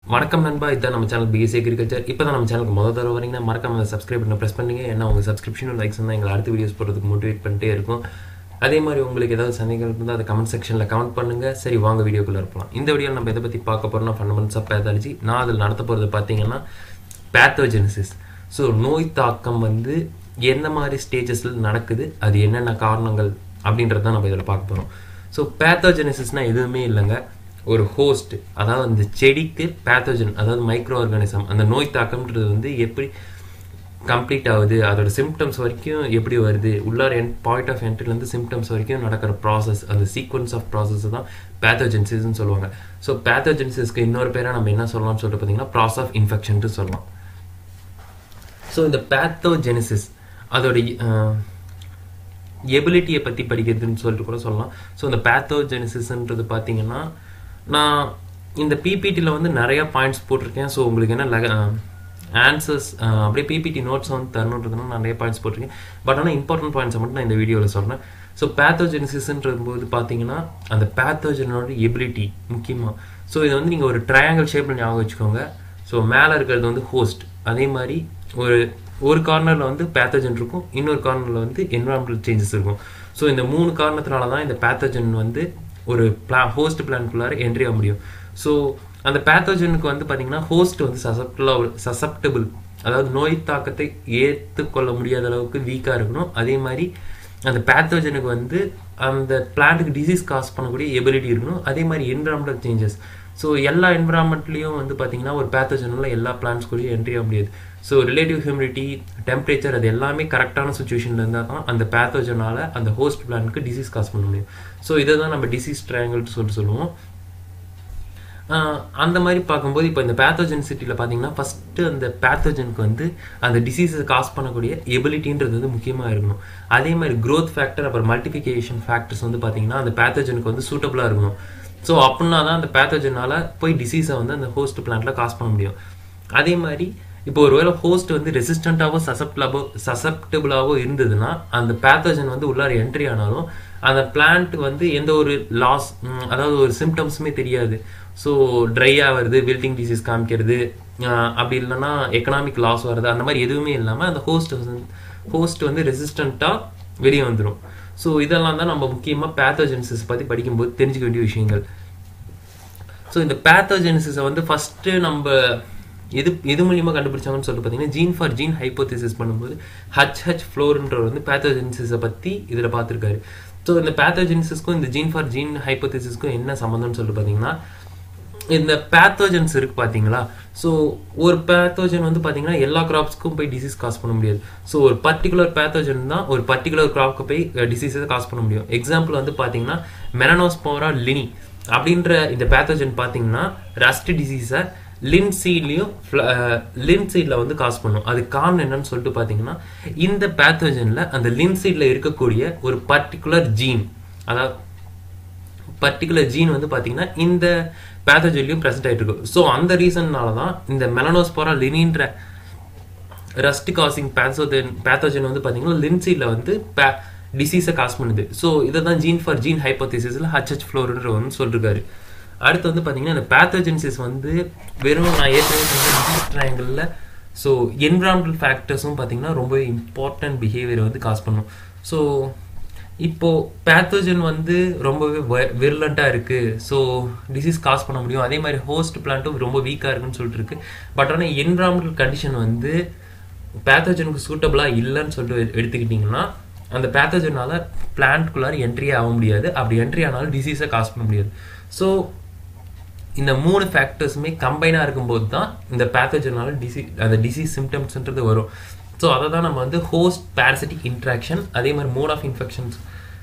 வணக்கம் நண்பா இதான் நம்ம சேனல் பிஎஸ்சி அக்ரிகல்ச்சர் இப்போ தான் நம்ம சேனலுக்கு முதல் தடவை வரீங்கன்னா மறக்காம அதை சப்ஸ்கிரைப் பண்ண ப்ரெஸ் பண்ணுங்க ஏன்னா உங்கள் சப்ஸ்கிரிப்ஷனும் லைக்ஸ் தான் எங்களை அடுத்த வீடியோஸ் போடுறதுக்கு மோட்டிவேட் பண்ணிட்டே இருக்கும் அதே மாதிரி உங்களுக்கு ஏதாவது சந்தேகங்கள் இருந்தால் அதை கமெண்ட் செக்ஷனில் கமெண்ட் பண்ணுங்க சரி வாங்க வீடியோக்குள்ளே இருக்கலாம் இந்த வீடியோவில் நம்ம எதை பற்றி பார்க்க போகிறோம்னா ஃபண்டமெண்ட்ஸ் ஆஃப் பேத்தாலஜி நான் அதில் நடத்த போகிறது பார்த்தீங்கன்னா பேத்தோஜெனிசிஸ் ஸோ நோய் தாக்கம் வந்து எந்த மாதிரி ஸ்டேஜஸில் நடக்குது அது என்னென்ன காரணங்கள் அப்படின்றத தான் நம்ம இதில் பார்க்க போகிறோம் ஸோ பேத்தோஜெனிசிஸ்னால் எதுவுமே இல்லைங்க ஒரு ஹோஸ்ட் அதாவது அந்த செடிக்கு பேத்தோஜன் அதாவது மைக்ரோ ஆர்கானிசம் அந்த நோய் தாக்கம்ன்றது வந்து எப்படி கம்ப்ளீட் ஆகுது அதோட சிம்டம்ஸ் வரைக்கும் எப்படி வருது உள்ளார என் பாயிண்ட் ஆஃப் என்ட்ரிலேருந்து சிம்டம்ஸ் வரைக்கும் நடக்கிற ப்ராசஸ் அந்த சீக்வன்ஸ் ஆஃப் ப்ராசஸ் தான் பேத்தோஜென்சிஸ்ன்னு சொல்லுவாங்க ஸோ பேத்தோஜென்சிஸ்க்கு இன்னொரு பேராக நம்ம என்ன சொல்லலாம்னு சொல்லிட்டு பார்த்தீங்கன்னா ப்ராசஸ் ஆஃப் இன்ஃபெக்ஷன்ட்டு சொல்லலாம் ஸோ இந்த பேத்தோஜெனிசிஸ் அதோட எபிலிட்டியை பற்றி படிக்கிறதுன்னு சொல்லிட்டு கூட சொல்லலாம் ஸோ இந்த பேத்தோஜெனிசிஸ்ன்றது பார்த்தீங்கன்னா நான் இந்த பிபிடியில் வந்து நிறையா பாயிண்ட்ஸ் போட்டிருக்கேன் ஸோ உங்களுக்கு என்ன ஆன்சர்ஸ் அப்படியே பிபிடி நோட்ஸ் வந்து தரணுன்றதுனா நிறைய பாயிண்ட்ஸ் போட்டிருக்கேன் பட் ஆனால் இம்பார்ட்டன்ட் பாயிண்ட்ஸை மட்டும் நான் இந்த வீடியோவில் சொல்கிறேன் ஸோ பேத்தோஜெனிசிஸ்ன்றது போது பார்த்தீங்கன்னா அந்த பேத்தோஜனோட எபிலிட்டி முக்கியமாக ஸோ இதை வந்து நீங்கள் ஒரு ட்ரையாங்கிள் ஷேப்பில் ஞாபகம் வச்சுக்கோங்க ஸோ மேலே இருக்கிறது வந்து ஹோஸ்ட் அதே மாதிரி ஒரு ஒரு கார்னரில் வந்து பேத்தோஜன் இருக்கும் இன்னொரு கார்னரில் வந்து என்வரான்மெண்டல் சேஞ்சஸ் இருக்கும் ஸோ இந்த மூணு காரணத்தினால தான் இந்த பேத்தோஜன் வந்து ஒரு பிளா ஹோஸ்ட் பிளான்குள்ளார என்ட்ரி ஆக முடியும் ஸோ அந்த பேத்தோஜனுக்கு வந்து பார்த்தீங்கன்னா ஹோஸ்ட் வந்து சசப்டில் சசப்டபிள் அதாவது நோய் தாக்கத்தை ஏற்றுக்கொள்ள முடியாத அளவுக்கு வீக்காக இருக்கணும் அதே மாதிரி அந்த பேத்தோஜனுக்கு வந்து அந்த பிளான்ட்டுக்கு டிசீஸ் காஸ் பண்ணக்கூடிய எபிலிட்டி இருக்கணும் அதே மாதிரி என்வரான்மெண்டல் சேஞ்சஸ் ஸோ எல்லா என்வரான்மெண்ட்லேயும் வந்து பார்த்தீங்கன்னா ஒரு பேத்தோஜனில் எல்லா பிளான்ஸ்குள்ளேயும் என்ட்ரி ஆக முடியாது ஸோ ரிலேட்டிவ் ஹியூமிடிட்டி டெம்பரேச்சர் அது எல்லாமே கரெக்டான சுச்சுவேஷனில் இருந்தால் தான் அந்த பேத்தோஜனால் அந்த ஹோஸ்ட் பிளானுக்கு டிசீஸ் காஸ் பண்ண முடியும் ஸோ இதை தான் நம்ம டிசீஸ் ட்ரையாங்கிள்னு சொல்லிட்டு சொல்லுவோம் அந்த மாதிரி பார்க்கும்போது இப்போ இந்த பேத்தோஜென்சிட்டியில் பார்த்தீங்கன்னா ஃபஸ்ட்டு அந்த பேத்தோஜனுக்கு வந்து அந்த டிசீஸை காஸ் பண்ணக்கூடிய எபிலிட்டின்றது வந்து முக்கியமாக இருக்கணும் அதே மாதிரி க்ரோத் ஃபேக்டர் அப்புறம் மல்டிஃபிகேஷன் ஃபேக்டர்ஸ் வந்து பார்த்தீங்கன்னா அந்த பேத்தோஜனுக்கு வந்து சூட்டபுளாக இருக்கணும் ஸோ அப்படின்னா தான் அந்த பேத்தோஜனால் போய் டிசீஸை வந்து அந்த ஹோஸ்ட் பிளான்ட்டில் காஸ் பண்ண முடியும் அதே மாதிரி இப்போ ஒருவேளை ஹோஸ்ட் வந்து ரெசிஸ்டண்ட்டாவோ சசப்டபோ சசப்டபுளாவோ இருந்ததுன்னா அந்த பேத்தோஜன் வந்து உள்ளார என்ட்ரி ஆனாலும் அந்த பிளான்ட் வந்து எந்த ஒரு லாஸ் அதாவது ஒரு சிம்டம்ஸுமே தெரியாது ஸோ ட்ரை ஆகிறது வில்டிங் டிசீஸ் காமிக்கிறது அப்படி இல்லைன்னா எக்கனாமிக் லாஸ் வர்றது அந்த மாதிரி எதுவுமே இல்லாமல் அந்த ஹோஸ்ட் ஹோஸ்ட் வந்து ரெசிஸ்டண்ட்டாக வெளியே வந்துடும் ஸோ இதெல்லாம் தான் நம்ம முக்கியமாக பேத்தோஜெனிசிஸ் பற்றி படிக்கும்போது தெரிஞ்சுக்க வேண்டிய விஷயங்கள் ஸோ இந்த பேத்தோஜெனிசிஸை வந்து ஃபஸ்ட்டு நம்ம எது எது மூலியமாக கண்டுபிடிச்சாங்கன்னு சொல்லிட்டு பார்த்தீங்கன்னா ஜீன் ஃபார் ஜீன் ஹைப்போதிசிஸ் பண்ணும்போது ஹச் ஹச் ஃப்ளோர்ன்றவர் வந்து பேத்தோஜெனிசிஸை பற்றி இதில் பார்த்துருக்காரு ஸோ இந்த பேத்தோஜெனிசிஸ்க்கும் இந்த ஜீன் ஃபார் ஜீன் ஹைப்போதிசிஸ்க்கும் என்ன சம்மந்தம்னு சொல்லிட்டு பார்த்தீங்கன்னா இந்த பேத்தோஜன்ஸ் இருக்கு பார்த்தீங்களா ஸோ ஒரு பேத்தோஜன் வந்து பார்த்தீங்கன்னா எல்லா கிராப்ஸ்க்கும் போய் டிசீஸ் காஸ் பண்ண முடியாது ஸோ ஒரு பர்டிகுலர் பேத்தோஜன் தான் ஒரு பர்டிகுலர் கிராப்க்கு போய் டிசீஸை காஸ் பண்ண முடியும் எக்ஸாம்பிள் வந்து பார்த்தீங்கன்னா மெனனோஸ்போரா லினி அப்படின்ற இந்த பேத்தோஜன் பார்த்தீங்கன்னா ரஸ்ட் டிசீஸை லின் சீட்லையும் லின் சீடில் வந்து காஸ் பண்ணும் அது காரணம் என்னன்னு சொல்லிட்டு பார்த்தீங்கன்னா இந்த பேத்தோஜனில் அந்த லின் சீடில் இருக்கக்கூடிய ஒரு பர்டிகுலர் ஜீன் அதாவது பர்டிகுலர் ஜீன் வந்து பார்த்தீங்கன்னா இந்த பேத்தோஜன்லையும் ப்ரெசென்ட் ஆகிட்டு இருக்கும் ஸோ அந்த ரீசன்னால தான் இந்த மெலனோஸ்போரா லினின்ற ரஸ்ட் காசிங் பேத்தோஜன் பேத்தோஜன் வந்து பார்த்தீங்கன்னா லின்சீடில் வந்து பே டிசீஸை காஸ் பண்ணுது ஸோ இதை தான் ஜீன் ஃபார் ஜீன் ஹைப்போதிசிஸில் ஹச்ஹெச் ஃப்ளோர்ன்ற வந்து சொல்லிருக்காரு அடுத்து வந்து பார்த்தீங்கன்னா இந்த பேத்தோஜென்சிஸ் வந்து வெறும் நான் ஏற்கனவே ட்ரையாங்கிளில் ஸோ என்விரான்மெண்டல் ஃபேக்டர்ஸும் பார்த்தீங்கன்னா ரொம்ப இம்பார்ட்டன்ட் பிஹேவியர் வந்து காஸ் பண்ணும் ஸோ இப்போது பேத்தோஜன் வந்து ரொம்பவே விர்லண்ட்டாக இருக்குது ஸோ டிசீஸ் காஸ் பண்ண முடியும் அதே மாதிரி ஹோஸ்ட் பிளான்ட்டும் ரொம்ப வீக்காக இருக்குன்னு சொல்லிட்டு இருக்கு பட் ஆனால் என்விரான்மெண்டல் கண்டிஷன் வந்து பேத்தோஜனுக்கு சூட்டபுளாக இல்லைன்னு சொல்லிட்டு எடுத்துக்கிட்டிங்கன்னா அந்த பேத்தோஜனால் பிளான்ட்குள்ளார என்ட்ரி ஆக முடியாது அப்படி என்ட்ரி ஆனாலும் டிசீஸை காஸ் பண்ண முடியாது ஸோ இந்த மூணு ஃபேக்டர்ஸுமே கம்பைனாக இருக்கும்போது தான் இந்த பேத்தோஜனால டிசீஸ் அந்த டிசீஸ் சிம்டம்ஸ்ன்றது வரும் ஸோ அதை தான் நம்ம வந்து ஹோஸ்ட் பேரசிட்டிக் இன்ட்ராக்ஷன் அதே மாதிரி மோட் ஆஃப் இன்ஃபெக்ஷன்ஸ்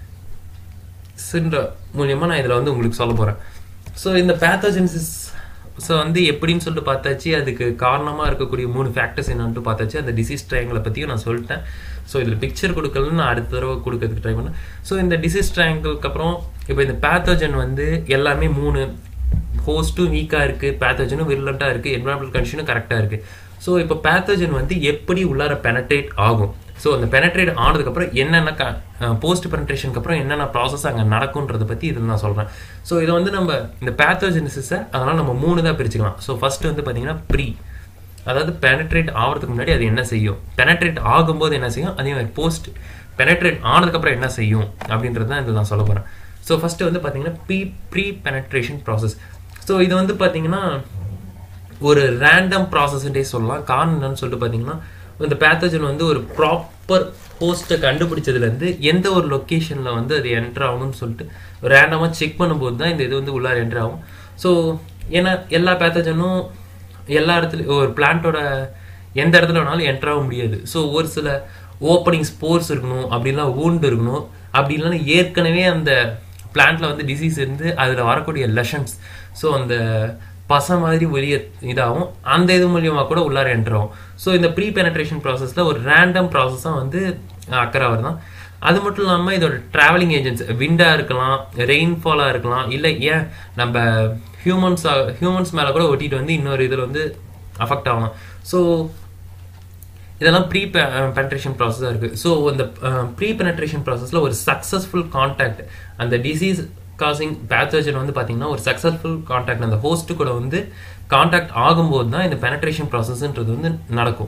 சின்ற மூலியமாக நான் இதில் வந்து உங்களுக்கு சொல்ல போகிறேன் ஸோ இந்த பேத்தோஜென்சிஸ் ஸோ வந்து எப்படின்னு சொல்லிட்டு பார்த்தாச்சு அதுக்கு காரணமாக இருக்கக்கூடிய மூணு ஃபேக்டர்ஸ் என்னன்ட்டு பார்த்தாச்சு அந்த டிசீஸ் ட்ரையாங்கிளை பற்றியும் நான் சொல்லிட்டேன் ஸோ இதில் பிக்சர் கொடுக்கலன்னு நான் அடுத்த தடவை கொடுக்கறதுக்கு ட்ரை பண்ணேன் ஸோ இந்த டிசீஸ் ட்ரையாங்கிளுக்கு அப்புறம் இப்போ இந்த பேத்தோஜன் வந்து எல்லாமே மூணு ஹோஸ்ட்டும் வீக்காக இருக்குது பேத்தோஜனும் விர்லண்ட்டாக இருக்குது என்வரான்மெண்டல் கண்டிஷனும் கரெக்டாக இருக்குது ஸோ இப்போ பேத்தோஜன் வந்து எப்படி உள்ளார பெனட்ரேட் ஆகும் ஸோ அந்த பெனட்ரேட் ஆனதுக்கப்புறம் என்னென்ன போஸ்ட் பெனட்ரேஷனுக்கு அப்புறம் என்னென்ன ப்ராசஸ் அங்கே நடக்குன்றதை பற்றி இதில் நான் சொல்கிறேன் ஸோ இதை வந்து நம்ம இந்த பேத்தோஜெனிசிஸை அதனால் நம்ம மூணு தான் பிரிச்சுக்கலாம் ஸோ ஃபஸ்ட்டு வந்து பார்த்தீங்கன்னா ப்ரீ அதாவது பெனட்ரேட் ஆகிறதுக்கு முன்னாடி அது என்ன செய்யும் பெனட்ரேட் ஆகும்போது என்ன செய்யும் அதே மாதிரி போஸ்ட் பெனட்ரேட் ஆனதுக்கப்புறம் என்ன செய்யும் அப்படின்றது தான் இதில் நான் சொல்ல போகிறேன் ஸோ ஃபஸ்ட்டு வந்து பார்த்தீங்கன்னா pre pre penetration process so இது வந்து பார்த்தீங்கன்னா ஒரு ரேண்டம் ப்ராசஸ்ன்றே சொல்லலாம் காரணம் என்னன்னு சொல்லிட்டு பார்த்தீங்கன்னா இந்த பேத்தஜன் வந்து ஒரு ப்ராப்பர் ஹோஸ்ட்டை கண்டுபிடிச்சதுலேருந்து எந்த ஒரு லொக்கேஷனில் வந்து அது என்ட்ரு ஆகணும்னு சொல்லிட்டு ரேண்டமாக செக் பண்ணும்போது தான் இந்த இது வந்து உள்ளார என்ட்ரு ஆகும் ஸோ ஏன்னா எல்லா பேத்தஜனும் எல்லா இடத்துலையும் ஒரு பிளான்ட்டோட எந்த இடத்துல வேணாலும் என்ட்ரு ஆக முடியாது ஸோ ஒரு சில ஓப்பனிங் ஸ்போர்ட்ஸ் இருக்கணும் அப்படிலாம் ஊண்டு இருக்கணும் அப்படி இல்லைன்னா ஏற்கனவே அந்த பிளான்ட்ல வந்து டிசீஸ் இருந்து அதில் வரக்கூடிய லெஷன்ஸ் ஸோ அந்த பசை மாதிரி வெளியே இதாகும் அந்த இது மூலியமாக கூட உள்ளார என்ட்ரும் ஸோ இந்த ப்ரீ பெனட்ரேஷன் ப்ராசஸில் ஒரு ரேண்டம் ப்ராசஸாக வந்து அக்கறை வருதான் அது மட்டும் இல்லாமல் இதோட ட்ராவலிங் ஏஜென்ட்ஸ் விண்டாக இருக்கலாம் ரெயின்ஃபாலாக இருக்கலாம் இல்லை ஏன் நம்ம ஹியூமன்ஸ் ஹியூமன்ஸ் மேலே கூட ஒட்டிட்டு வந்து இன்னொரு இதில் வந்து அஃபெக்ட் ஆகலாம் ஸோ இதெல்லாம் ப்ரீ பெனட்ரேஷன் ப்ராசஸாக இருக்குது ஸோ அந்த ப்ரீ பெனட்ரேஷன் ப்ராசஸில் ஒரு சக்ஸஸ்ஃபுல் கான்டாக்ட் அந்த டிசீஸ் காசிங் பேத்தோஜன் வந்து பார்த்தீங்கன்னா ஒரு சக்ஸஸ்ஃபுல் கான்டாக்ட் அந்த ஹோஸ்ட்டு கூட வந்து கான்டாக்ட் ஆகும்போது தான் இந்த பெனட்ரேஷன் ப்ராசஸ்ன்றது வந்து நடக்கும்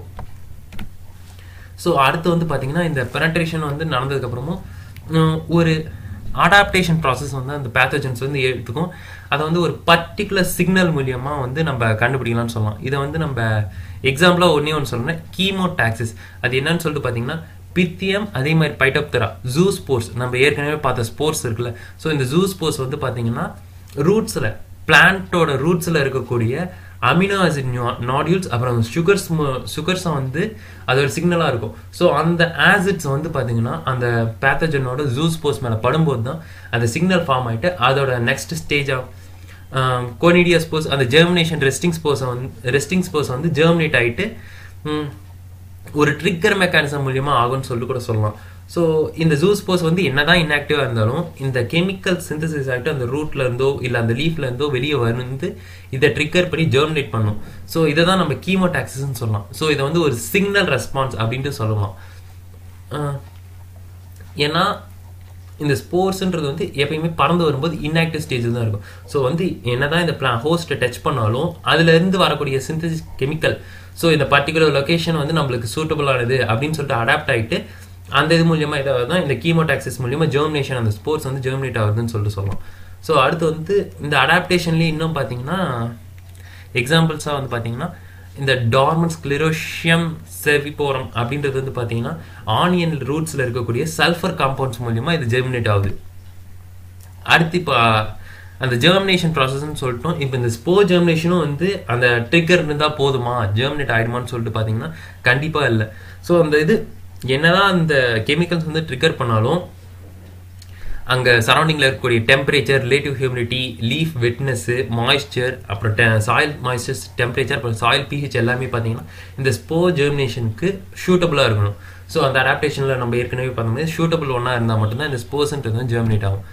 ஸோ அடுத்து வந்து பார்த்தீங்கன்னா இந்த பெனட்ரேஷன் வந்து நடந்ததுக்கப்புறமும் ஒரு அடாப்டேஷன் ப்ராசஸ் வந்து அந்த பேத்தோஜன்ஸ் வந்து எடுத்துக்கும் அதை வந்து ஒரு பர்டிகுலர் சிக்னல் மூலியமாக வந்து நம்ம கண்டுபிடிக்கலாம்னு சொல்லலாம் இதை வந்து நம்ம எக்ஸாம்பிளாக ஒன்றே ஒன்று சொல்லணும் கீமோ டாக்ஸிஸ் அது என்னன்னு சொல்லிட்டு பார்த்தீங்கன்னா பித்தியம் அதே மாதிரி பைட்டப்தரா ஜூ ஸ்போர்ட்ஸ் நம்ம ஏற்கனவே பார்த்த ஸ்போர்ட்ஸ் இருக்குல்ல ஸோ இந்த ஜூ ஸ்போர்ட்ஸ் வந்து பார்த்தீங்கன்னா ரூட்ஸில் பிளான்ட்டோட ரூட்ஸில் இருக்கக்கூடிய அமினோ ஆசிட் நாடியூல்ஸ் அப்புறம் சுகர்ஸ் சுகர்ஸை வந்து அது ஒரு சிக்னலாக இருக்கும் ஸோ அந்த ஆசிட்ஸ் வந்து பார்த்தீங்கன்னா அந்த பேத்தஜனோட ஜூ ஸ்போர்ட்ஸ் மேலே படும்போது தான் அந்த சிக்னல் ஃபார்ம் ஆகிட்டு அதோட next stage of conidia spores அந்த ஜெர்மினேஷன் ரெஸ்டிங் ஸ்போர்ஸை வந்து ரெஸ்டிங் ஸ்போர்ஸ் வந்து ஜெர்மினேட் ஆகிட்டு ஒரு ட்ரிக்கர் மெக்கானிசம் மூலியமாக ஆகும்னு சொல்லி கூட சொல்லலாம் ஸோ இந்த ஜூ ஸ்போர்ஸ் வந்து என்னதான் இன்ஆக்டிவாக இருந்தாலும் இந்த கெமிக்கல் சிந்தசிஸ் ஆகிட்டு அந்த ரூட்ல இருந்தோ இல்லை அந்த லீஃப்ல இருந்தோ வெளியே வந்து இதை ட்ரிக்கர் பண்ணி ஜெர்மினேட் பண்ணும் ஸோ இதை தான் நம்ம கீமோடாக்சிஸ்ன்னு சொல்லலாம் ஸோ இதை வந்து ஒரு சிக்னல் ரெஸ்பான்ஸ் அப்படின்ட்டு சொல்லலாம் ஏன்னா இந்த ஸ்போர்ட்ஸ்ன்றது வந்து எப்பயுமே பறந்து வரும்போது இன்ஆக்டிவ் ஸ்டேஜில் தான் இருக்கும் ஸோ வந்து என்னதான் இந்த பிளா ஹோஸ்ட்டை டச் பண்ணாலும் அதுலேருந்து வரக்கூடிய சிந்தசிஸ் கெமிக்கல் ஸோ இந்த பர்டிகுலர் லொக்கேஷன் வந்து நம்மளுக்கு சூட்டபுளானது அப்படின்னு சொல்லிட்டு அடாப்ட் ஆகிட்டு அந்த இது மூலியமாக இதாக தான் இந்த கீமோடாக்சிஸ் மூலியமாக ஜெர்மினேஷன் அந்த ஸ்போர்ட்ஸ் வந்து ஜெர்மினேட் ஆகுதுன்னு சொல்லிட்டு சொல்லலாம் ஸோ அடுத்து வந்து இந்த அடாப்டேஷன்லேயே இன்னும் பார்த்தீங்கன்னா எக்ஸாம்பிள்ஸாக வந்து பார்த்தீங்கன்னா இந்த டார்மன் ஸ்க்ளிரோஷியம் செவிபோரம் அப்படின்றது வந்து பார்த்தீங்கன்னா ஆனியன் ரூட்ஸில் இருக்கக்கூடிய சல்ஃபர் காம்பவுண்ட்ஸ் மூலியமாக இது ஜெர்மினேட் ஆகுது அடுத்து இப்போ அந்த ஜெர்மினேஷன் ப்ராசஸ்ன்னு சொல்லிட்டோம் இப்போ இந்த ஸ்போ ஜெர்மினேஷனும் வந்து அந்த ட்ரிக்கர் இருந்தால் போதுமா ஜெர்மினேட் ஆகிடுமான்னு சொல்லிட்டு பார்த்தீங்கன்னா கண்டிப்பாக இல்லை ஸோ அந்த இது என்னதான் அந்த கெமிக்கல்ஸ் வந்து ட்ரிக்கர் பண்ணாலும் அங்கே சரௌண்டிங்கில் இருக்கக்கூடிய temperature relative humidity leaf wetness moisture அப்புறம் சாயில் மாய்ஸ்சர்ஸ் டெம்பரேச்சர் அப்புறம் சாயில் பிஹெச் எல்லாமே பார்த்தீங்கன்னா இந்த ஸ்போ ஜெர்மினேஷனுக்கு ஷூட்டபுளாக இருக்கணும் ஸோ அந்த அடாப்டேஷனில் நம்ம ஏற்கனவே பார்த்த மாதிரி ஷூட்டபுள் ஒன்றா இருந்தால் மட்டும்தான் இந்த ஸ்போர்ஸ்ன்றது வந்து ஜெர்மினேட் ஆகும்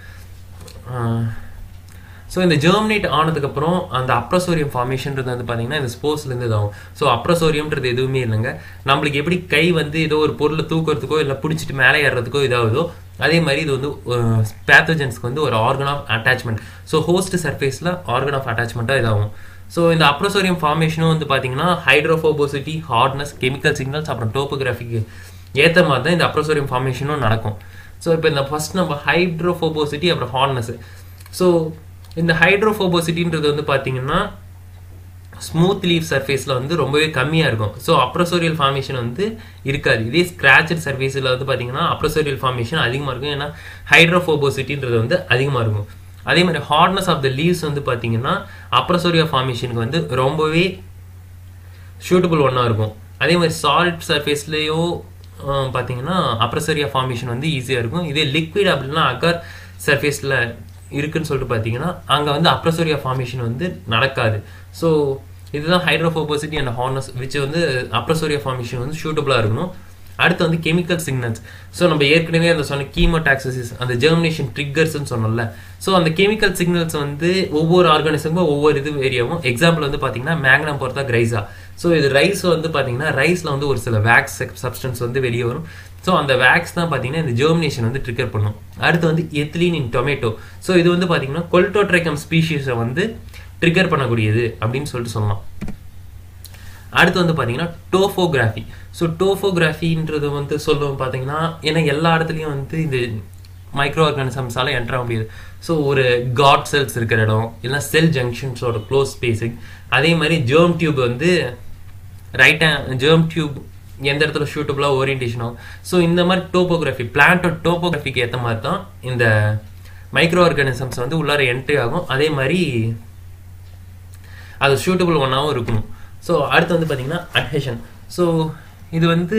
ஸோ இந்த ஜெர்மினேட் ஆனதுக்கப்புறம் அந்த அப்ரசோரியம் ஃபார்மேஷன்றது வந்து பார்த்தீங்கன்னா இந்த ஸ்போர்ட்ஸ்லேருந்து இதாகும் ஸோ அப்ரசோரியம்ன்றது எதுவுமே இல்லைங்க நம்மளுக்கு எப்படி கை வந்து ஏதோ ஒரு பொருளை தூக்கிறதுக்கோ இல்லை பிடிச்சிட்டு மேலே ஏறுறதுக்கோ இதாகுதோ அதே மாதிரி இது வந்து பேத்தோஜென்ஸ்க்கு வந்து ஒரு organ of attachment so host சர்ஃபேஸில் ஆர்கன் ஆஃப் அட்டாச்மெண்ட்டாக இதாகும் ஸோ இந்த அப்ரசோரியம் ஃபார்மேஷனும் வந்து பார்த்தீங்கன்னா ஹைட்ரோஃபோபோசிட்டி ஹார்ட்னஸ் கெமிக்கல் சிக்னல்ஸ் அப்புறம் டோபோகிராஃபிக்கு ஏற்ற மாதிரி தான் இந்த அப்ரசோரியம் ஃபார்மேஷனும் நடக்கும் ஸோ இப்போ இந்த ஃபர்ஸ்ட் நம்ம ஹைட்ரோஃபோபோசிட்டி அப்புறம் ஹார்ட்னஸ் ஸோ இந்த ஹைட்ரோஃபோபோசிட்டின்றது வந்து பார்த்தீங்கன்னா ஸ்மூத் லீஃப் சர்ஃபேஸில் வந்து ரொம்பவே கம்மியாக இருக்கும் ஸோ அப்ரசோரியல் ஃபார்மேஷன் வந்து இருக்காது இதே ஸ்க்ராச்சட் சர்ஃபேஸில் வந்து பார்த்தீங்கன்னா அப்ரசோரியல் ஃபார்மேஷன் அதிகமாக இருக்கும் ஏன்னா ஹைட்ரோஃபோபோசிட்டின்றது வந்து அதிகமாக இருக்கும் அதே மாதிரி ஹார்ட்னஸ் ஆஃப் த லீவ்ஸ் வந்து பார்த்தீங்கன்னா அப்ரசோரியா ஃபார்மேஷனுக்கு வந்து ரொம்பவே ஷூட்டபுள் ஒன்றா இருக்கும் அதே மாதிரி சாலிட் சர்ஃபேஸ்லேயோ பார்த்தீங்கன்னா அப்ரசோரியா ஃபார்மேஷன் வந்து ஈஸியாக இருக்கும் இதே லிக்விட் அப்படின்னா அகர் சர்ஃபேஸில் இருக்குன்னு சொல்லிட்டு பார்த்தீங்கன்னா அங்கே வந்து அப்ரசோரியா ஃபார்மேஷன் வந்து நடக்காது ஸோ இதுதான் ஹைட்ரோஃபோபோசிட்டி அண்ட் ஹார்னஸ் விச் வந்து அப்ரசோரியா ஃபார்மேஷன் வந்து ஷூட்டபுளாக இருக்கணும் அடுத்து வந்து கெமிக்கல் சிக்னல்ஸ் ஸோ நம்ம ஏற்கனவே அந்த சொன்ன கீமோடாக்சிஸ் அந்த ஜெர்மினேஷன் ட்ரிக்கர்ஸ்னு சொன்னோம்ல ஸோ அந்த கெமிக்கல் சிக்னல்ஸ் வந்து ஒவ்வொரு ஆர்கானிசமும் ஒவ்வொரு இது ஏரியாவும் எக்ஸாம்பிள் வந்து பார்த்தீங்கன்னா மேக்னம் பொறுத்தா கிரைஸா ஸோ இது ரைஸ் வந்து பார்த்தீங்கன்னா ரைஸில் வந்து ஒரு சில வேக்ஸ் சப்ஸ்டன்ஸ் வந்து வெளியே வரும் ஸோ அந்த வேக்ஸ் தான் பார்த்தீங்கன்னா இந்த ஜெர்மினேஷன் வந்து ட்ரிகர் பண்ணும் அடுத்து வந்து எத்லீன் இன் டொமேட்டோ ஸோ இது வந்து பார்த்தீங்கன்னா கொல்டோட்ரைக்கம் ஸ்பீஷீஸை வந்து ட்ரிகர் பண்ணக்கூடியது அப்படின்னு சொல்லிட்டு சொல்லலாம் அடுத்து வந்து பார்த்தீங்கன்னா டோஃபோகிராஃபி ஸோ டோஃபோகிராஃபின்றது வந்து சொல்லுவோம் பார்த்தீங்கன்னா ஏன்னா எல்லா இடத்துலையும் வந்து இந்த மைக்ரோ ஆர்கானிசம்ஸால என்ட்ரு ஆக முடியாது ஸோ ஒரு காட் செல்ஸ் இருக்கிற இடம் இல்லை செல் ஜங்ஷன்ஸோட க்ளோஸ் ஸ்பேஸிங் அதே மாதிரி ஜேர்ம் டியூப் வந்து ரைட் ஜேர்ம் டியூப் எந்த இடத்துல ஷூட்டபுளாக ஓரியன்டேஷன் ஆகும் ஸோ இந்த மாதிரி டோப்போகிராஃபி பிளான்ட்டோட டோப்போகிராஃபிக்கு ஏற்ற மாதிரி தான் இந்த மைக்ரோ ஆர்கானிசம்ஸ் வந்து உள்ளார என்ட்ரி ஆகும் அதே மாதிரி அது ஷூட்டபுள் ஒன்றாகவும் இருக்கணும் ஸோ அடுத்து வந்து பார்த்தீங்கன்னா அட்ஹெஷன் ஸோ இது வந்து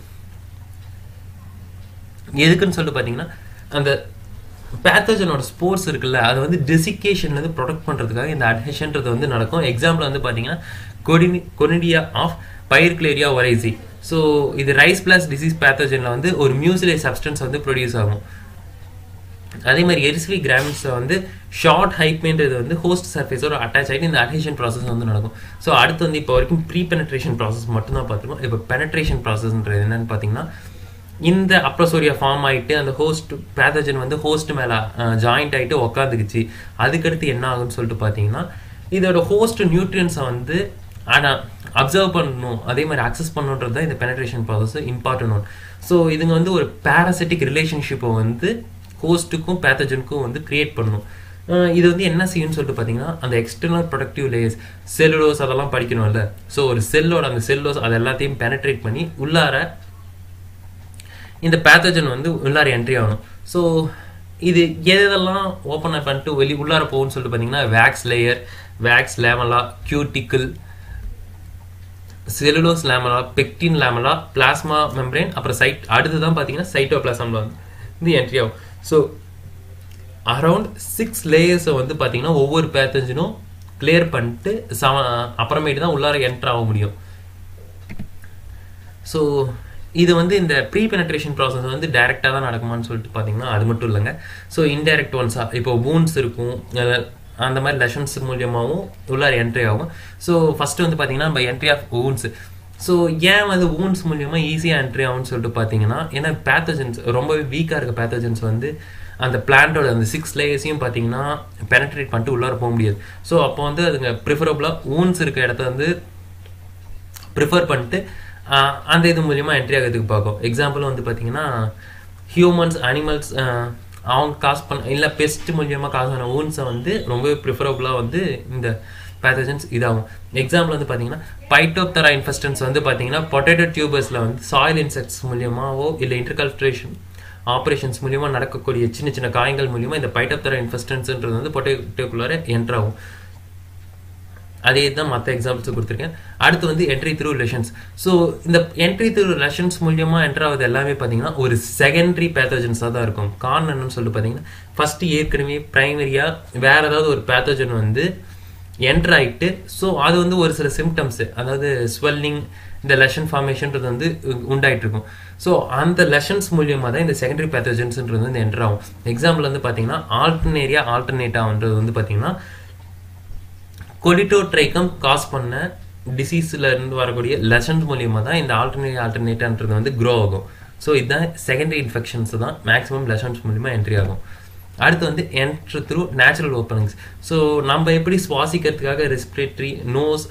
எதுக்குன்னு சொல்லிட்டு பார்த்தீங்கன்னா அந்த பேத்தோஜனோட ஸ்போர்ட்ஸ் இருக்குல்ல அதை வந்து டெசிகேஷன்லேருந்து ப்ரொடெக்ட் பண்ணுறதுக்காக இந்த அட்ஹெஷன்றது வந்து நடக்கும் எக்ஸாம்பிள் வந்து பார்த்தீங்கன்னா கொடினி conidia of Pyricularia oryzae so இது ரைஸ் பிளஸ் டிசீஸ் பேத்தோஜனில் வந்து ஒரு மியூசிலே சப்ஸ்டன்ஸ் வந்து ப்ரொடியூஸ் ஆகும் அதே மாதிரி எரிசிலி கிராமின்ஸை வந்து ஷார்ட் ஹைப்மென்றது வந்து ஹோஸ்ட் சர்ஃபேஸோட அட்டாச் ஆகிட்டு இந்த அட்ஹெஷன் ப்ராசஸ் வந்து நடக்கும் ஸோ அடுத்து வந்து இப்போ வரைக்கும் ப்ரீ பெனட்ரேஷன் ப்ராசஸ் மட்டும்தான் பார்த்துருக்கோம் இப்போ பெனட்ரேஷன் ப்ராசஸ்ன்றது என்னன்னு பார்த்தீங்கன்னா இந்த அப்ரசோரியா ஃபார்ம் ஆகிட்டு அந்த ஹோஸ்ட் பேத்தஜன் வந்து ஹோஸ்ட் மேலே ஜாயிண்ட் ஆகிட்டு உக்காந்துக்குச்சு அதுக்கடுத்து என்ன ஆகும்னு சொல்லிட்டு பார்த்தீங்கன்னா இதோட ஹோஸ்ட் நியூட்ரியன்ஸை வந்து ஆனால் அப்சர்வ் பண்ணணும் அதே மாதிரி அக்சஸ் பண்ணணுன்றது தான் இந்த penetration process important one so இதுங்க வந்து ஒரு பேராசிட்டிக் ரிலேஷன்ஷிப்பை வந்து ஹோஸ்ட்டுக்கும் பேத்தஜனுக்கும் வந்து கிரியேட் பண்ணணும் இது வந்து என்ன செய்யும்னு சொல்லிட்டு பார்த்தீங்கன்னா அந்த எக்ஸ்டர்னல் ப்ரொடக்டிவ் லேயர்ஸ் செல்லுலோஸ் அதெல்லாம் படிக்கணும்ல ஸோ ஒரு செல்லோட அந்த செல்லோஸ் அது எல்லாத்தையும் பெனட்ரேட் பண்ணி உள்ளார இந்த பேத்தஜன் வந்து உள்ளார என்ட்ரி ஆகணும் ஸோ இது எதெல்லாம் ஓப்பன் பண்ணிட்டு வெளி உள்ளார போகும்னு சொல்லிட்டு பார்த்தீங்கன்னா wax layer wax lamella cuticle cellulose lamella pectin lamella plasma membrane அப்புறம் சைட் அடுத்து தான் பார்த்தீங்கன்னா சைட்டோ பிளாசம்ல வந்து இது என்ட்ரி ஆகும் ஸோ அரவுண்ட் சிக்ஸ் லேயர்ஸை வந்து பார்த்தீங்கன்னா ஒவ்வொரு பேத்தஞ்சனும் கிளியர் பண்ணிட்டு சம அப்புறமேட்டு தான் உள்ளார என்ட்ரு ஆக முடியும் ஸோ இது வந்து இந்த ப்ரீ பெனட்ரேஷன் ப்ராசஸ் வந்து டைரெக்டாக தான் நடக்குமான்னு சொல்லிட்டு பார்த்தீங்கன்னா அது மட்டும் இல்லைங்க ஸோ இன்டைரக்ட் ஒன்ஸாக இப்போ வூன்ஸ் இருக்கும் அந்த மாதிரி லெஷன்ஸ் மூலியமாகவும் உள்ளார என்ட்ரி ஆகும் ஸோ ஃபஸ்ட்டு வந்து பார்த்தீங்கன்னா நம்ம என்ட்ரி ஆஃப் வூன்ஸ் ஸோ ஏன் வந்து வூன்ஸ் மூலியமாக ஈஸியாக என்ட்ரி ஆகும்னு சொல்லிட்டு பார்த்தீங்கன்னா ஏன்னா பேத்தஜன்ஸ் ரொம்பவே வீக்காக இருக்க பேத்தஜன்ஸ் வந்து அந்த பிளான்ட்டோட அந்த சிக்ஸ் லேயர்ஸையும் பார்த்தீங்கன்னா பெனட்ரேட் பண்ணிட்டு உள்ளார போக முடியாது ஸோ அப்போ வந்து அதுங்க ப்ரிஃபரபுளாக ஊன்ஸ் இருக்க இடத்த வந்து ப்ரிஃபர் பண்ணிட்டு அந்த இது மூலியமாக என்ட்ரி ஆகிறதுக்கு பார்க்கும் எக்ஸாம்பிள் வந்து பார்த்தீங்கன்னா ஹியூமன்ஸ் அனிமல்ஸ் அவங்க காசு பண்ண இல்லை பெஸ்ட் மூலியமாக காசு பண்ண ஊன்ஸை வந்து ரொம்பவே ப்ரிஃபரபுளாக வந்து இந்த பேத்தஜன்ஸ் இதாகும் எக்ஸாம்பிள் வந்து பார்த்தீங்கன்னா பைட்டோப்தரா இன்ஃபெஸ்டன்ஸ் வந்து பார்த்தீங்கன்னா பொட்டேட்டோ டியூபர்ஸில் வந்து சாயில் இன்செக்ட்ஸ் மூலியமாவோ இல்லை இன்டர்கல்ட்ரேஷன் ஆப்ரேஷன்ஸ் மூலியமாக நடக்கக்கூடிய சின்ன சின்ன காயங்கள் மூலியமாக இந்த பைட்டோப்தரா இன்ஃபெஸ்டன்ஸ்ன்றது வந்து பொட்டேட்டோக்குள்ளார என்ட்ரு ஆகும் அதே தான் மற்ற எக்ஸாம்பிள்ஸ் கொடுத்துருக்கேன் அடுத்து வந்து என்ட்ரி த்ரூ ரிலேஷன்ஸ் ஸோ இந்த என்ட்ரி த்ரூ ரிலேஷன்ஸ் மூலியமாக என்ட்ரு ஆகுது எல்லாமே பார்த்தீங்கன்னா ஒரு செகண்டரி பேத்தோஜன்ஸாக தான் இருக்கும் காரணம் என்னன்னு சொல்லிட்டு பார்த்தீங்கன்னா ஃபஸ்ட்டு ஏற்கனவே ப்ரைமரியாக வேறு ஏதாவது ஒரு பேத்தோஜன் வந்து என்ட்ரு ஆகிட்டு ஸோ அது வந்து ஒரு சில சிம்டம்ஸு அதாவது ஸ்வெல்லிங் இந்த லெஷன் ஃபார்மேஷன்றது வந்து உண்டாயிட்டு இருக்கும் ஸோ அந்த லெஷன்ஸ் மூலியமாக தான் இந்த செகண்டரி பேத்தோஜன்ஸ்ன்றது வந்து என்ட்ரு ஆகும் எக்ஸாம்பிள் வந்து பார்த்தீங்கன்னா ஆல்டர்னேரியா ஆல்டர்னேட்டான்றது வந்து பார்த்தீங்கன்னா கொலிட்டோட்ரைக்கம் காஸ் பண்ண டிசீஸில் இருந்து வரக்கூடிய லெஷன்ஸ் மூலியமாக தான் இந்த ஆல்டர்னேட் ஆல்டர்னேட்டான்றது வந்து க்ரோ ஆகும் ஸோ இதுதான் செகண்டரி இன்ஃபெக்ஷன்ஸ் தான் மேக்ஸிமம் லெஷன்ஸ் மூலியமாக என்ட்ரி ஆகும் அடுத்து வந்து entry through natural openings so நம்ம எப்படி சுவாசிக்கிறதுக்காக ரெஸ்பிரேட்டரி நோஸ்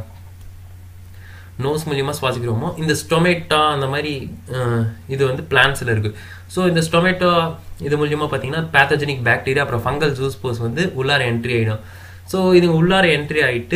நோஸ் மூலியமாக சுவாசிக்கிறோமோ இந்த ஸ்டொமேட்டா அந்த மாதிரி இது வந்து பிளான்ஸில் இருக்குது ஸோ இந்த ஸ்டொமேட்டோ இது மூலியமாக பார்த்தீங்கன்னா பேத்தஜெனிக் பாக்டீரியா அப்புறம் ஃபங்கல் ஜூஸ் போஸ் வந்து உள்ளார என்ட்ரி ஆகிடும் ஸோ இது உள்ளார என்ட்ரி ஆகிட்டு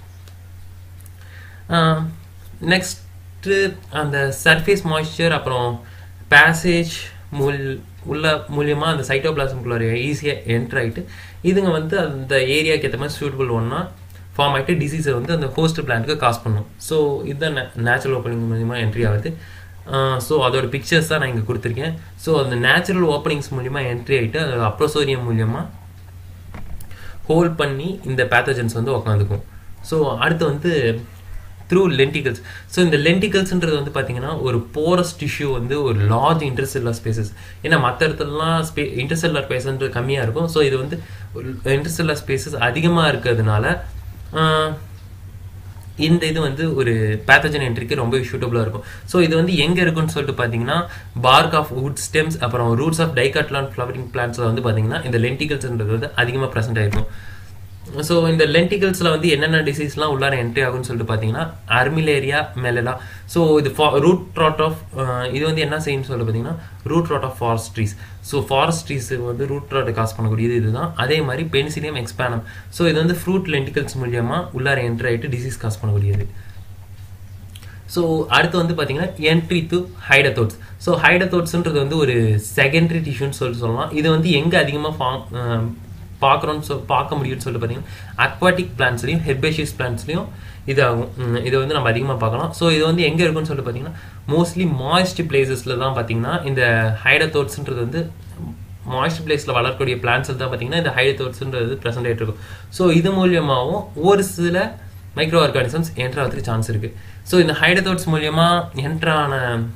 நெக்ஸ்ட்டு அந்த சர்ஃபேஸ் மாய்ஸ்சர் அப்புறம் பேசேஜ் மூல் உள்ள மூலியமாக அந்த சைட்டோபிளாசம்குள்ளார ஈஸியாக என்ட்ரு ஆகிட்டு இதுங்க வந்து அந்த ஏரியாவுக்கு ஏற்ற மாதிரி சூட்டபிள் ஒன்றா ஃபார்ம் ஆகிட்டு டிசீஸை வந்து அந்த ஹோஸ்ட் பிளான்ட்டுக்கு காஸ் பண்ணும் ஸோ இதுதான் நேச்சுரல் ஓப்பனிங் மூலியமாக என்ட்ரி ஆகுது ஸோ அதோட பிக்சர்ஸ் தான் நான் இங்கே கொடுத்துருக்கேன் ஸோ அந்த நேச்சுரல் ஓப்பனிங்ஸ் மூலிமா என்ட்ரி ஆகிட்டு அதோட அப்ரோசோரியம் மூலியமாக ஹோல்ட் பண்ணி இந்த பேத்தஜன்ஸ் வந்து உக்காந்துக்கும் ஸோ அடுத்து வந்து த்ரூ லென்டிகல்ஸ் ஸோ இந்த லென்டிகல்ஸ்ன்றது வந்து பார்த்தீங்கன்னா ஒரு போரஸ் டிஷ்யூ வந்து ஒரு லார்ஜ் இன்டர்செல்லார் ஸ்பேசஸ் ஏன்னா மற்ற இடத்துலலாம் ஸ்பே இன்டர்செல்லார் ஸ்பேஸ்ன்றது கம்மியாக இருக்கும் ஸோ இது வந்து இன்டர்செல்லார் ஸ்பேசஸ் அதிகமாக இருக்கிறதுனால இந்த இது வந்து ஒரு பேத்தஜன் என்ட்ரிக்கு ரொம்ப சூட்டபுளாக இருக்கும் ஸோ இது வந்து எங்கே இருக்குன்னு சொல்லிட்டு பார்த்தீங்கன்னா பார்க் ஆஃப் வுட் ஸ்டெம்ஸ் அப்புறம் ரூட்ஸ் ஆஃப் டைகாட்லான் ஃப்ளவரிங் பிளான்ஸில் வந்து பார்த்தீங்கன்னா இந்த லென்டிகல்ஸ்ன்றது வந்து அதிகமாக ப்ரெசென்ட் ஆயிருக்கும் ஸோ இந்த லென்டிகல்ஸில் வந்து என்னென்ன டிசீஸ்லாம் உள்ளார என்ட்ரி ஆகும்னு சொல்லிட்டு பார்த்தீங்கன்னா அர்மிலேரியா மெலலா ஸோ இது ரூட் ராட் ஆஃப் இது வந்து என்ன செய்யும்னு சொல்லிட்டு பார்த்தீங்கன்னா root rot of forest trees so forest ட்ரீஸுக்கு வந்து ரூட் ராட்டை காசு பண்ணக்கூடியது இதுதான் அதே மாதிரி பென்சிலியம் எக்ஸ்பேனம் ஸோ இது வந்து ஃப்ரூட் லென்டிகல்ஸ் மூலியமாக உள்ளார என்ட்ரி ஆகிட்டு டிசீஸ் காசு பண்ணக்கூடியது ஸோ அடுத்து வந்து பார்த்தீங்கன்னா என்ட்ரி டு ஹைடத்தோட்ஸ் ஸோ ஹைடத்தோட்ஸ்ன்றது வந்து ஒரு செகண்டரி டிஷ்யூன்னு சொல்லி சொல்லலாம் இது வந்து எங்கே அதிகமாக ஃபார்ம் பார்க்குறோன்னு சொல் பார்க்க முடியும்னு சொல்லிட்டு பார்த்தீங்கன்னா அக்வாட்டிக் பிளான்ஸ்லையும் ஹெர்பேஷியஸ் பிளான்ஸ்லையும் இது ஆகும் உம், இதை வந்து நம்ம அதிகமாக பார்க்கலாம் ஸோ இது வந்து எங்கே இருக்குன்னு சொல்லிட்டு பார்த்தீங்கன்னா மோஸ்ட்லி மாய்ஸ்ட் பிளேசஸில் தான் பார்த்தீங்கன்னா இந்த ஹைடத்தோட்ஸ்ன்றது வந்து மாய்ஸ்ட் பிளேஸில் வளரக்கூடிய பிளான்ஸில் தான் பார்த்தீங்கன்னா இந்த ஹைடத்தோட்ஸ்ன்றது ப்ரெசென்ட் ஆகிட்டு இருக்கும் ஸோ இது மூலியமாகவும் ஒரு சில மைக்ரோ ஆர்கானிசம்ஸ் என்ட்ரு ஆகிறதுக்கு சான்ஸ் இருக்குது ஸோ இந்த ஹைடத்தோட்ஸ் மூலியமாக என்ட்ரான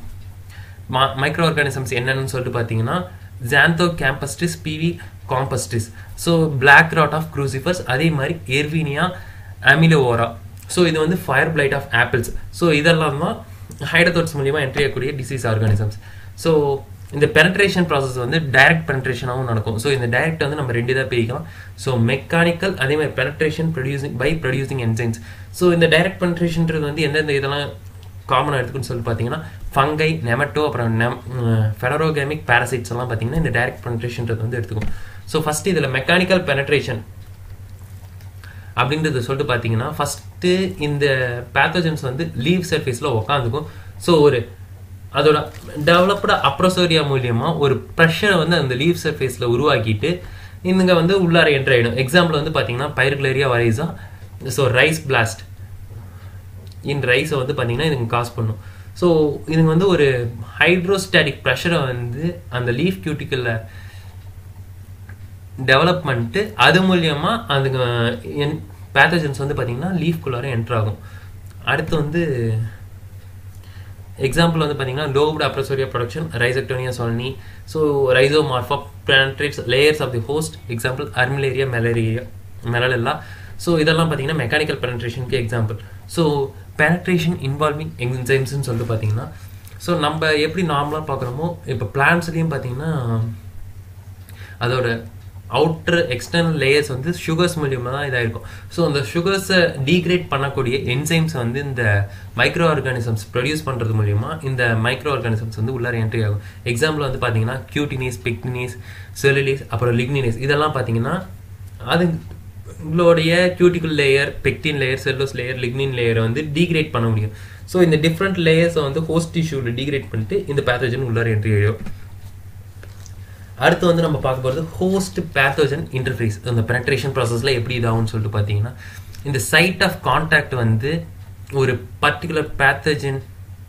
மைக்ரோ ஆர்கானிசம்ஸ் என்னன்னு சொல்லிட்டு பார்த்தீங்கன்னா Xantho campestris pv campestris so black rot of crucifers அதே மாதிரி எர்வினியா அமிலோவோரா ஸோ இது வந்து fire blight of apples so இதெல்லாம் தான் ஹைடத்தோட்ஸ் மூலியமாக என்ட்ரி ஆகக்கூடிய டிசீஸ் ஆர்கானிசம்ஸ் ஸோ இந்த பெனட்ரேஷன் ப்ராசஸ் வந்து டைரக்ட் பெனட்ரேஷனாகவும் நடக்கும் ஸோ இந்த டைரக்ட் வந்து நம்ம ரெண்டு இதாக பிரிக்கலாம் ஸோ மெக்கானிக்கல் அதே மாதிரி penetration producing by producing enzymes so இந்த டைரக்ட் பெனட்ரேஷன்ன்றது வந்து எந்தெந்த இதெல்லாம் காமனாக எடுத்துக்குன்னு சொல்லி பார்த்தீங்கன்னா ஃபங்கை நெமட்டோ அப்புறம் நெம் ஃபெடரோகேமிக் பேரசைட்ஸ் எல்லாம் பார்த்தீங்கன்னா இந்த டைரக்ட் பெனட்ரேஷன்றது வந்து எடுத்துக்கும் ஸோ ஃபர்ஸ்ட் இதில் மெக்கானிக்கல் பெனட்ரேஷன் அப்படின்றத சொல்லிட்டு பார்த்தீங்கன்னா ஃபஸ்ட்டு இந்த பேத்தோஜன்ஸ் வந்து லீவ் சர்ஃபேஸில் உக்காந்துக்கும் ஸோ ஒரு அதோட டெவலப்டு அப்ரோசோரியா மூலியமாக ஒரு ப்ரெஷரை வந்து அந்த லீவ் சர்ஃபேஸில் உருவாக்கிட்டு இவங்க வந்து உள்ளார என்ட்ரு ஆகிடும் எக்ஸாம்பிள் வந்து பார்த்தீங்கன்னா Pyricularia oryzae so rice blast in ரைஸை வந்து பார்த்தீங்கன்னா இதுங்க காஸ் பண்ணும் ஸோ இதுங்க வந்து ஒரு ஹைட்ரோஸ்டாட்டிக் ப்ரெஷரை வந்து அந்த லீஃப் கியூட்டிக்கலில் டெவலப் பண்ணிட்டு அது மூலியமா அதுங்க என் பேத்தஜன்ஸ் வந்து பார்த்தீங்கன்னா லீஃப்குள்ளார என்ட்ரு ஆகும் அடுத்து வந்து எக்ஸாம்பிள் வந்து பார்த்தீங்கன்னா lobed appressoria production Rhizoctonia solani so rhizomorpha penetrates layers of the host example Armillaria மெலரியா மெலலெல்லா ஸோ இதெல்லாம் பார்த்தீங்கன்னா மெக்கானிக்கல் பெனட்ரேஷனுக்கு எக்ஸாம்பிள் ஸோ பெனட்ரேஷன் இன்வால்விங் என்சைம்ஸ்னு சொல்லிட்டு பார்த்தீங்கன்னா ஸோ நம்ம எப்படி நார்மலாக பார்க்குறோமோ இப்போ பிளான்ஸ்லேயும் பார்த்தீங்கன்னா அதோட அவுட்டர் எக்ஸ்டர்னல் லேயர்ஸ் வந்து சுகர்ஸ் மூலியமாக தான் இதாக இருக்கும் ஸோ அந்த சுகர்ஸை டீக்ரேட் பண்ணக்கூடிய என்சைம்ஸ் வந்து இந்த மைக்ரோ ஆர்கானிசம்ஸ் ப்ரொடியூஸ் பண்ணுறது மூலியமா இந்த மைக்ரோ ஆர்கானிசம்ஸ் வந்து உள்ளார என்ட்ரி ஆகும் எக்ஸாம்பிள் வந்து பார்த்தீங்கன்னா கியூட்டினீஸ் பிக்டினீஸ் செல்லுலிஸ் அப்புறம் லிக்னினீஸ் இதெல்லாம் பார்த்தீங்கன்னா அது உங்களுடைய cuticle layer pectin layer cellulose layer lignin லேயரை வந்து டீக்ரேட் பண்ண முடியும் ஸோ இந்த டிஃப்ரெண்ட் லேயர்ஸை வந்து ஹோஸ்ட் டிஷ்யூவில் டீக்ரேட் பண்ணிட்டு இந்த பேத்தோஜன் உள்ளார என்ட்ரி ஆகும் அடுத்து வந்து நம்ம பார்க்க போகிறது ஹோஸ்ட் பேத்தோஜன் இன்டர்ஃபேஸ் இந்த பெனட்ரேஷன் ப்ராசஸில் எப்படி இதாகும்னு சொல்லிட்டு பார்த்தீங்கன்னா இந்த சைட் ஆஃப் கான்டாக்ட் வந்து ஒரு பர்டிகுலர் பேத்தோஜன்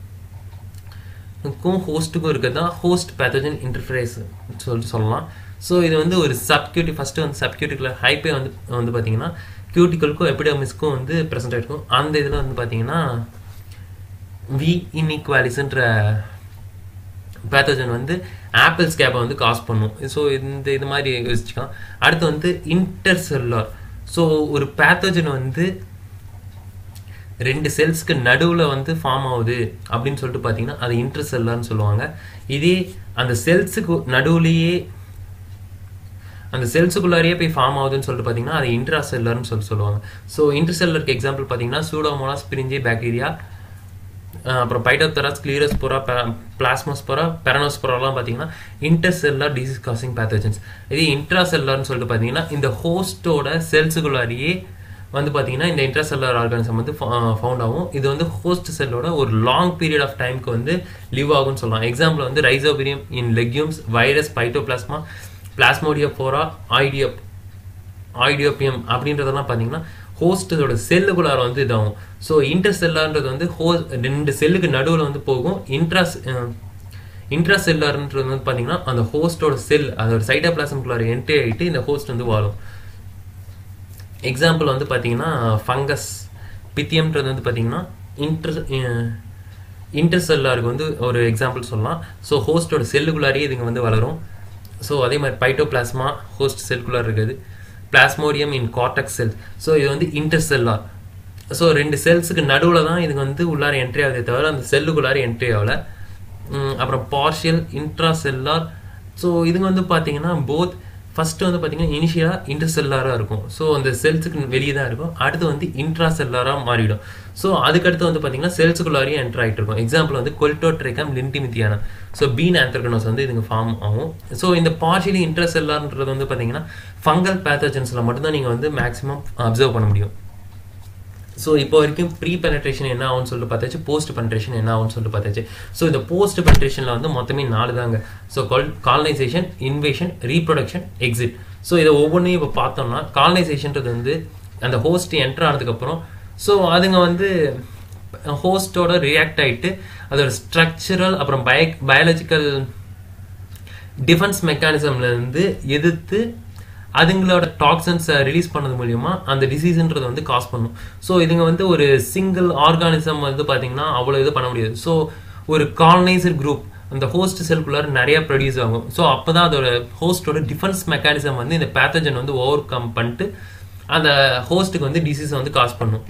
க்கும் ஹோஸ்ட்டுக்கும் இருக்கிறது தான் ஹோஸ்ட் பேத்தோஜன் இன்டர்ஃபேஸ் சொல்லிட்டு சொல்லலாம் ஸோ இது வந்து ஒரு சப்கியூட்டி ஃபஸ்ட்டு வந்து சப்கியூட்டிக்குலர் ஹைப்பே வந்து வந்து பார்த்தீங்கன்னா கியூட்டிக்கலுக்கும் எபிடமிஸ்க்கும் வந்து ப்ரெசென்ட் ஆகிருக்கும் அந்த இதில் வந்து பார்த்தீங்கன்னா வி இன்இக்வாலிஸ்ன்ற பேத்தோஜன் வந்து ஆப்பிள் ஸ்கேப்பை வந்து காஸ் பண்ணும் ஸோ இந்த இது மாதிரி யோசிச்சுக்கலாம் அடுத்து வந்து இன்டர்செல்லார் ஸோ ஒரு பேத்தோஜன் வந்து ரெண்டு செல்ஸ்க்கு நடுவில் வந்து ஃபார்ம் ஆகுது அப்படின்னு சொல்லிட்டு பார்த்தீங்கன்னா அது இன்டர்செல்லார்னு சொல்லுவாங்க இதே அந்த செல்ஸுக்கு நடுவுலையே அந்த செல்ஸுக்குள்ளாரியே போய் ஃபார்ம் ஆகுதுன்னு சொல்லிட்டு பார்த்தீங்கன்னா அது இன்ட்ரா செல்லர்னு சொல்லி சொல்லுவாங்க ஸோ இன்டர்செல்லருக்கு எக்ஸாம்பிள் பார்த்தீங்கன்னா சூடோமோனாஸ் பிரிஞ்சி பாக்டீரியா அப்புறம் பைட்டோத்தராஸ் கிளீரஸ்போரா பிளாஸ்மோஸ்போரா பெரனோஸ்போராலாம் பார்த்தீங்கன்னா இன்டர்செல்லார் டிசீஸ் காசிங் பேத்தோஜன்ஸ் இதே இன்ட்ராசெல்லார்னு சொல்லிட்டு பார்த்தீங்கன்னா இந்த ஹோஸ்டோட செல்ஸுக்குள்ளாரியே வந்து பார்த்தீங்கன்னா இந்த இன்ட்ராசெல்லார் ஆர்கானிசம் வந்து ஃபவுண்ட் ஆகும் இது வந்து ஹோஸ்ட் செல்லோட ஒரு லாங் பீரியட் ஆஃப் டைம்க்கு வந்து லிவ் ஆகும்னு சொல்லலாம் எக்ஸாம்பிள் வந்து Rhizobium in legumes virus phytoplasma Plasmodiophora ஆய்டியோப் ஆய்டியோபியம் அப்படின்றதெல்லாம் பார்த்தீங்கன்னா ஹோஸ்டோட செல்லுக்குள்ளார வந்து இதாகும் ஸோ இன்டர் செல்லார்ன்றது வந்து ஹோ ரெண்டு செல்லுக்கு நடுவில் வந்து போகும் இன்ட்ராஸ் இன்ட்ரா செல்லார்ன்றது வந்து பார்த்தீங்கன்னா அந்த ஹோஸ்டோட செல் அதோட சைட்டோபிளாசம்குள்ளார என்ட்ரி ஆகிட்டு இந்த ஹோஸ்ட் வந்து வாழும் எக்ஸாம்பிள் வந்து பார்த்தீங்கன்னா ஃபங்கஸ் பித்தியம்ன்றது வந்து பார்த்தீங்கன்னா இன்டர் இன்டர் செல்லாருக்கு வந்து ஒரு எக்ஸாம்பிள் சொல்லலாம் ஸோ ஹோஸ்டோட செல்லுக்குள்ளாரியே இதுங்க வந்து வளரும் ஸோ அதே மாதிரி பைட்டோபிளாஸ்மா ஹோஸ்ட் செல்குள்ளார் இருக்குது plasmodium in cortex cell so இது வந்து இன்டர்செல்லார் ஸோ ரெண்டு செல்ஸுக்கு நடுவில் தான் இதுக்கு வந்து உள்ளார என்ட்ரி ஆகுதே தவிர அந்த செல்லுக்குள்ளார என்ட்ரி ஆகல உம், அப்புறம் பார்ஷியல் இன்ட்ரா செல்லார் ஸோ இதுங்க வந்து பார்த்தீங்கன்னா போத் ஃபர்ஸ்ட் வந்து பார்த்தீங்கன்னா இனிஷியலாக இன்டர்செல்லாராக இருக்கும் ஸோ அந்த செல்ஸுக்கு வெளியே தான் இருக்கும் அடுத்து வந்து இன்ட்ரா செல்லாராக மாறிடும் ஸோ அதுக்கடுத்து வந்து பார்த்தீங்கன்னா செல்ஸுக்குள்ளாரையும் என்டர் ஆகிட்டு இருக்கும் எக்ஸாம்பிள் வந்து கொல்டோட்ரேக்கம் லின்டிமித்தியானா ஸோ பீன் ஆந்த்ரகனோஸ் வந்து இதுங்க ஃபார்ம் ஆகும் ஸோ இந்த பார்ஷியலி இன்ட்ரசெல்லார்ன்றது வந்து பார்த்தீங்கன்னா ஃபங்கல் பேத்தஜன்ஸில் மட்டும்தான் நீங்கள் வந்து மேக்ஸிமம் அப்சர்வ் பண்ண முடியும் ஸோ இப்போ வரைக்கும் ப்ரீ பெனட்ரேஷன் என்ன ஆகும்னு சொல்லிட்டு பார்த்தாச்சு போஸ்ட் பெனட்ரேஷன் என்ன ஆகும்னு சொல்லிட்டு பார்த்தாச்சு ஸோ இந்த போஸ்ட் பெனட்ரேஷனில் வந்து மொத்தமே நாலு தாங்க so colonization invasion reproduction exit so இதை ஒவ்வொன்றையும் இப்போ பார்த்தோம்னா காலனைசேஷன்றது வந்து அந்த ஹோஸ்ட் என்டர் ஆனதுக்கப்புறம் ஸோ அதுங்க வந்து ஹோஸ்டோட ரியாக்ட் ஆகிட்டு அதோட ஸ்ட்ரக்சரல் அப்புறம் பய பயாலஜிக்கல் டிஃபென்ஸ் மெக்கானிசம்ல இருந்து எதிர்த்து அதுங்களோட டாக்ஸன்ஸை ரிலீஸ் பண்ணது மூலியமா அந்த டிசீஸ்ன்றது வந்து காஸ் பண்ணும் ஸோ இதுங்க வந்து ஒரு சிங்கிள் ஆர்கானிசம் வந்து பார்த்தீங்கன்னா அவ்வளோ இது பண்ண முடியாது ஸோ ஒரு காலனைசர் குரூப் அந்த ஹோஸ்ட் செல்குள்ளார நிறைய ப்ரொடியூஸ் ஆகும் ஸோ அப்போ தான் அதோட ஹோஸ்டோட டிஃபென்ஸ் மெக்கானிசம் வந்து இந்த பேத்தஜன் வந்து ஓவர் கம் பண்ணிட்டு அந்த ஹோஸ்ட்டுக்கு வந்து டிசீஸ் வந்து காஸ் பண்ணும்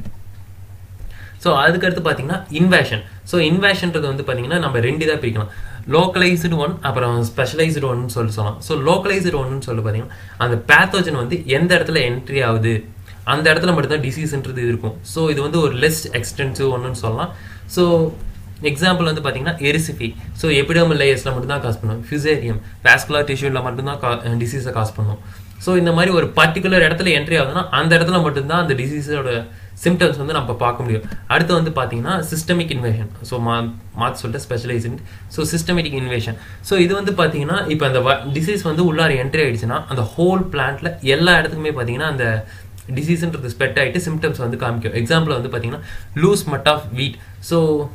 ஸோ அதுக்கடுத்து பார்த்தீங்கன்னா இன்வேஷன் ஸோ இன்வேஷன்றது வந்து பார்த்தீங்கன்னா நம்ம ரெண்டு இதாக பிரிக்கலாம் லோக்கலைஸ்டு ஒன் அப்புறம் ஸ்பெஷலைஸ்டு ஒன்னு சொல்லி சொல்லலாம் ஸோ லோக்கலைஸ்டு ஒன்னு சொல்லி பார்த்தீங்கன்னா அந்த பேத்தோஜன் வந்து எந்த இடத்துல என்ட்ரி ஆகுது அந்த இடத்துல மட்டும்தான் டிசீஸ்ன்றது இருக்கும் ஸோ இது வந்து ஒரு லெஸ் எக்ஸ்டென்சிவ் ஒன்றுன்னு சொல்லலாம் ஸோ எக்ஸாம்பிள் வந்து பார்த்தீங்கன்னா எரிசிஃபி ஸோ எபிடமல் லேயர்ஸில் மட்டும்தான் காஸ் பண்ணும் ஃபியூசேரியம் வாஸ்குலர் டிஷ்யூவில் மட்டும்தான் டிசீஸை காஸ் பண்ணும் ஸோ இந்த மாதிரி ஒரு பர்டிகுலர் இடத்துல என்ட்ரி ஆகுதுன்னா அந்த இடத்துல மட்டும்தான் அந்த டிசீஸோட சிம்டம்ஸ் வந்து நம்ம பார்க்க முடியும் அடுத்து வந்து பார்த்தீங்கன்னா சிஸ்டமிக் இன்வேஷன் ஸோ மா மாற்றி சொல்லிட்டு specialised so systematic invasion so இது வந்து பார்த்தீங்கன்னா இப்போ அந்த டிசீஸ் வந்து உள்ளார என்ட்ரி ஆயிடுச்சுன்னா அந்த ஹோல் பிளான்ட்ல எல்லா இடத்துக்குமே பார்த்தீங்கன்னா அந்த டிசீஸ்ன்றது ஸ்ப்ரெட் ஆகிட்டு சிம்டம்ஸ் வந்து காமிக்கும் எக்ஸாம்பிள் வந்து பார்த்தீங்கன்னா லூஸ் மட் ஆஃப் வீட் ஸோ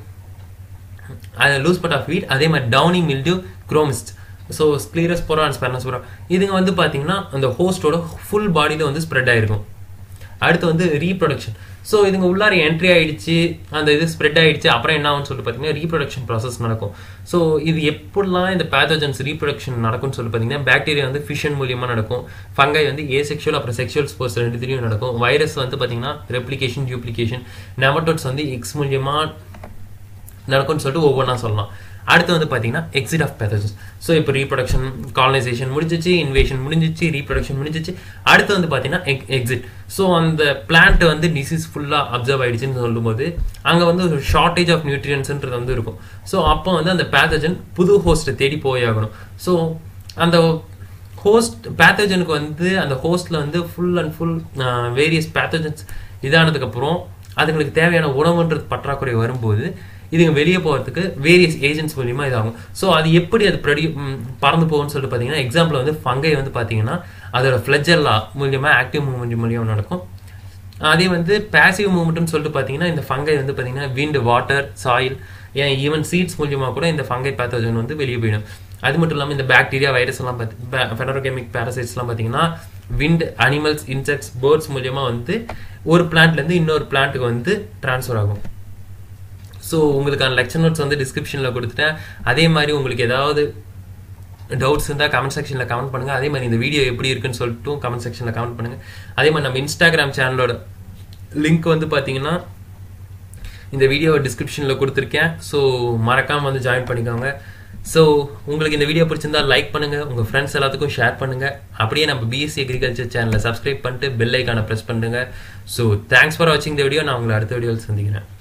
அது லூஸ் பட் ஆஃப் வீட் அதே மாதிரி downy mildew chromist so Sclerospora and ஸ்பெர்னஸ்போரா இதுங்க வந்து பார்த்தீங்கன்னா அந்த ஹோஸ்டோட ஃபுல் பாடியில் வந்து ஸ்ப்ரெட் ஆயிருக்கும் அடுத்து வந்து ரீப்ரொடக்ஷன் ஸோ இதுங்க உள்ளார என்ட்ரி ஆயிடுச்சு அந்த இது ஸ்ப்ரெட் ஆயிடுச்சு அப்புறம் என்ன ஆகும்னு சொல்லிட்டு பார்த்தீங்கன்னா ரீப்ரொடக்ஷன் ப்ராசஸ் நடக்கும் ஸோ இது எப்படிலாம் இந்த பேத்தோஜன்ஸ் ரீப்ரொடக்ஷன் நடக்கும்னு சொல்லி பார்த்தீங்கன்னா பாக்டீரியா வந்து ஃபிஷன் மூலியமாக நடக்கும் ஃபங்கை வந்து ஏ செக்ஷுவல் அப்புறம் செக்ஷுவல் ஸ்போர்ட்ஸ் ரெண்டுத்திலையும் நடக்கும் வைரஸ் வந்து பார்த்தீங்கன்னா ரெப்ளிகேஷன் டியூப்ளிகேஷன் நெமட்டோட்ஸ் வந்து எக்ஸ் மூலியமாக நடக்கும்னு சொல்லிட்டு ஒவ்வொன்றா சொல்லலாம் அடுத்து வந்து பார்த்தீங்கன்னா எக்ஸிட் ஆஃப் பேத்தஜன்ஸ் ஸோ இப்போ ரீப்ரொடக்ஷன் காலனைசேஷன் முடிஞ்சிச்சு இன்வேஷன் முடிஞ்சிச்சு ரீப்ரொடக்ஷன் முடிஞ்சிச்சு அடுத்து வந்து பார்த்தீங்கன்னா எக்ஸிட் ஸோ அந்த பிளான்ட் வந்து டிசீஸ் ஃபுல்லாக அப்சர்வ் ஆயிடுச்சுன்னு சொல்லும்போது அங்கே வந்து ஒரு ஷார்ட்டேஜ் ஆஃப் நியூட்ரியன்ஸ்ன்றது வந்து இருக்கும் ஸோ அப்போ வந்து அந்த பேத்தஜன் புது ஹோஸ்ட்டை தேடி போய் ஆகணும் ஸோ அந்த ஹோஸ்ட் பேத்தஜனுக்கு வந்து அந்த ஹோஸ்ட்ல வந்து full and full various pathogens இதானதுக்கப்புறம் அதுங்களுக்கு தேவையான உணவுன்றது பற்றாக்குறை வரும்போது இதுங்க வெளியே போகிறதுக்கு வேரியஸ் ஏஜென்ட்ஸ் மூலியமா இதாகும் ஸோ அது எப்படி அது ப்ரொடியூ பறந்து போகும்னு சொல்லிட்டு பார்த்தீங்கன்னா எக்ஸாம்பிள் வந்து ஃபங்கை வந்து பார்த்தீங்கன்னா அதோட ஃப்ளெஜல்லா மூலியமா ஆக்டிவ் மூவ்மெண்ட் மூலியமா நடக்கும் அதே வந்து பேசிவ் மூவ்மெண்ட்னு சொல்லிட்டு பார்த்தீங்கன்னா இந்த ஃபங்கை வந்து பார்த்தீங்கன்னா wind water soil and even seeds மூலியமா கூட இந்த ஃபங்கை பேத்தோஜன் வந்து வெளியே போயிடும் அது மட்டும் இல்லாமல் இந்த பாக்டீரியா வைரஸ் எல்லாம் பார்த்து ஃபெனரோகெமிக் பேரசைட்ஸ்லாம் பார்த்தீங்கன்னா விண்ட் அனிமல்ஸ் இன்செக்ட்ஸ் பேர்ட்ஸ் மூலியமா வந்து ஒரு பிளான்ட்லேருந்து இன்னொரு பிளான்ட்டுக்கு வந்து ட்ரான்ஸ்ஃபர் ஆகும் ஸோ உங்களுக்கான லெக்சர் நோட்ஸ் வந்து டிஸ்கிரிப்ஷனில் கொடுத்துட்டேன் அதே மாதிரி உங்களுக்கு ஏதாவது டவுட்ஸ் இருந்தால் கமெண்ட் செக்ஷனில் கமெண்ட் பண்ணுங்கள் அதே மாதிரி இந்த வீடியோ எப்படி இருக்குன்னு சொல்லிட்டு கமெண்ட் செக்ஷனில் கமெண்ட் பண்ணுங்கள் அதே மாதிரி நம்ம இன்ஸ்டாகிராம் சேனலோட லிங்க் வந்து பார்த்தீங்கன்னா இந்த வீடியோ டிஸ்கிரிப்ஷனில் கொடுத்துருக்கேன் ஸோ மறக்காமல் வந்து ஜாயின் பண்ணிக்கோங்க ஸோ உங்களுக்கு இந்த வீடியோ பிடிச்சிருந்தா லைக் பண்ணுங்கள் உங்கள் ஃப்ரெண்ட்ஸ் எல்லாத்துக்கும் ஷேர் பண்ணுங்கள் அப்படியே நம்ம பிஎஸ்சி அக்ரிகல்ச்சர் சேனலை சப்ஸ்கிரைப் பண்ணிட்டு பெல் ஐக்கானை ப்ரெஸ் பண்ணுங்கள் ஸோ தேங்க்ஸ் ஃபார் வாட்சிங் இந்த வீடியோ நான் உங்களை அடுத்த வீடியோவில் சந்திக்கிறேன்